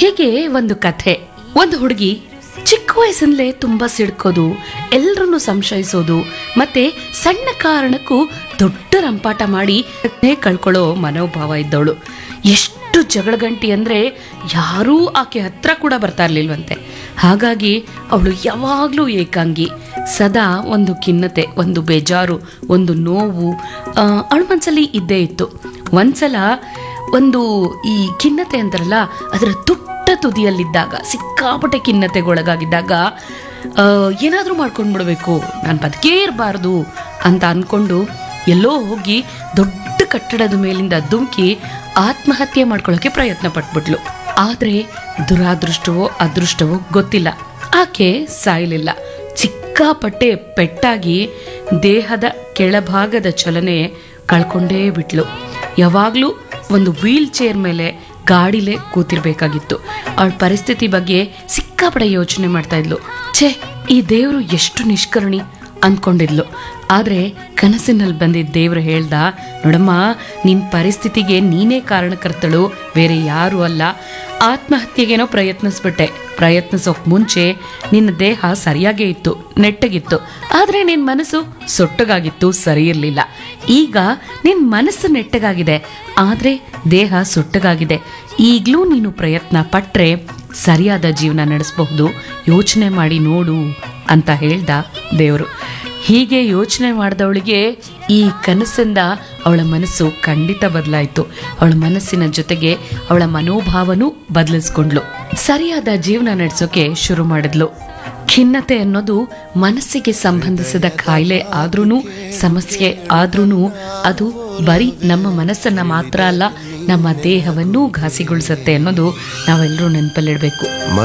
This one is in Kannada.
ಹೀಗೆ ಒಂದು ಕಥೆ ಒಂದು ಹುಡುಗಿ ಚಿಕ್ಕ ವಯಸ್ಸಿನಲ್ಲೇ ತುಂಬಾ ಸಿಡ್ಕೋದು ಎಲ್ಲರನ್ನು ಸಂಶಯಿಸೋದು ಮತ್ತೆ ಸಣ್ಣ ಕಾರಣಕ್ಕೂ ದೊಡ್ಡ ರಂಪಾಟ ಮಾಡಿ ಕಳ್ಕೊಳ್ಳೋ ಮನೋಭಾವ ಇದ್ದವಳು ಎಷ್ಟು ಜಗಳಗಂಟಿ ಅಂದ್ರೆ ಯಾರೂ ಆಕೆ ಹತ್ರ ಕೂಡ ಬರ್ತಾ ಇರ್ಲಿಲ್ವಂತೆ ಹಾಗಾಗಿ ಅವಳು ಯಾವಾಗಲೂ ಏಕಾಂಗಿ ಸದಾ ಒಂದು ಖಿನ್ನತೆ ಒಂದು ಬೇಜಾರು ಒಂದು ನೋವು ಆ, ಅವಳ ಮನಸ್ಸಲ್ಲಿ ಇದ್ದೇ ಇತ್ತು ಒಂದ್ಸಲ ಒಂದು ಈ ಖಿನ್ನತೆ ಅಂತಾರಲ್ಲ ಅದರ ತುಟ್ಟ ತುದಿಯಲ್ಲಿದ್ದಾಗ ಸಿಕ್ಕಾಪಟ್ಟೆ ಖಿನ್ನತೆಗೊಳಗಾಗಿದ್ದಾಗ ಏನಾದರೂ ಮಾಡ್ಕೊಂಡ್ಬಿಡ್ಬೇಕು ನಾನು ಬದುಕೇ ಇರಬಾರ್ದು ಅಂತ ಅನ್ಕೊಂಡು ಎಲ್ಲೋ ಹೋಗಿ ದೊಡ್ಡ ಕಟ್ಟಡದ ಮೇಲಿಂದ ಧುಮುಕಿ ಆತ್ಮಹತ್ಯೆ ಮಾಡ್ಕೊಳ್ಳೋಕೆ ಪ್ರಯತ್ನ ಪಟ್ಬಿಟ್ಲು ಆದ್ರೆ ದುರಾದೃಷ್ಟವೋ ಅದೃಷ್ಟವೋ ಗೊತ್ತಿಲ್ಲ ಆಕೆ ಸಾಯಲಿಲ್ಲ ಸಿಕ್ಕಾಪಟ್ಟೆ ಪೆಟ್ಟಾಗಿ ದೇಹದ ಕೆಳಭಾಗದ ಚಲನೆ ಕಳ್ಕೊಂಡೇ ಬಿಟ್ಲು ಯಾವಾಗಲೂ ಒಂದು ವೀಲ್ ಚೇರ್ ಮೇಲೆ ಗಾಡಿಲೇ ಕೂತಿರ್ಬೇಕಾಗಿತ್ತು ಅವಳ ಪರಿಸ್ಥಿತಿ ಬಗ್ಗೆ ಸಿಕ್ಕಾಪಡೆ ಯೋಚನೆ ಮಾಡ್ತಾ ಇದ್ಲು ಛೇ ಈ ದೇವರು ಎಷ್ಟು ನಿಷ್ಕರುಣಿ ಅಂದ್ಕೊಂಡಿದ್ಲು ಆದ್ರೆ ಕನಸಿನಲ್ಲಿ ಬಂದಿದ್ದ ದೇವ್ರು ಹೇಳ್ದ ನೋಡಮ್ಮ ನಿನ್ ಪರಿಸ್ಥಿತಿಗೆ ನೀನೇ ಕಾರಣಕರ್ತಳು ಬೇರೆ ಯಾರು ಅಲ್ಲ ಆತ್ಮಹತ್ಯೆಗೇನೋ ಪ್ರಯತ್ನಿಸ್ಬಿಟ್ಟೆ ಪ್ರಯತ್ನಿಸೋಕ್ ಮುಂಚೆ ನಿನ್ನ ದೇಹ ಸರಿಯಾಗೇ ಇತ್ತು ನೆಟ್ಟಗಿತ್ತು ಆದ್ರೆ ನಿನ್ ಮನಸ್ಸು ಸೊಟ್ಟಗಾಗಿತ್ತು ಸರಿ ಇರ್ಲಿಲ್ಲ ಈಗ ನಿನ್ ಮನಸ್ಸು ನೆಟ್ಟಗಾಗಿದೆ ಆದ್ರೆ ದೇಹ ಸೊಟ್ಟಗಾಗಿದೆ ಈಗ್ಲೂ ನೀನು ಪ್ರಯತ್ನ ಪಟ್ರೆ ಸರಿಯಾದ ಜೀವನ ನಡೆಸಬಹುದು ಯೋಚನೆ ಮಾಡಿ ನೋಡು ಅಂತ ಹೇಳ್ದ ದೇವರು ಹೀಗೆ ಯೋಚನೆ ಮಾಡಿದವಳಿಗೆ ಈ ಕನಸಿಂದ ಅವಳ ಮನಸ್ಸು ಖಂಡಿತ ಬದಲಾಯಿತು ಅವಳ ಮನಸ್ಸಿನ ಜೊತೆಗೆ ಅವಳ ಮನೋಭಾವನೂ ಬದಲಿಸ್ಕೊಂಡ್ಲು ಸರಿಯಾದ ಜೀವನ ನಡೆಸೋಕೆ ಶುರು ಮಾಡಿದ್ಲು ಖಿನ್ನತೆ ಅನ್ನೋದು ಮನಸ್ಸಿಗೆ ಸಂಬಂಧಿಸಿದ ಕಾಯಿಲೆ ಆದ್ರೂ ಸಮಸ್ಯೆ ಆದ್ರೂ ಅದು ಬರೀ ನಮ್ಮ ಮನಸ್ಸನ್ನ ಮಾತ್ರ ಅಲ್ಲ ನಮ್ಮ ದೇಹವನ್ನೂ ಘಾಸಿಗೊಳಿಸುತ್ತೆ ಅನ್ನೋದು ನಾವೆಲ್ಲರೂ ನೆನಪಲ್ಲಿಡಬೇಕು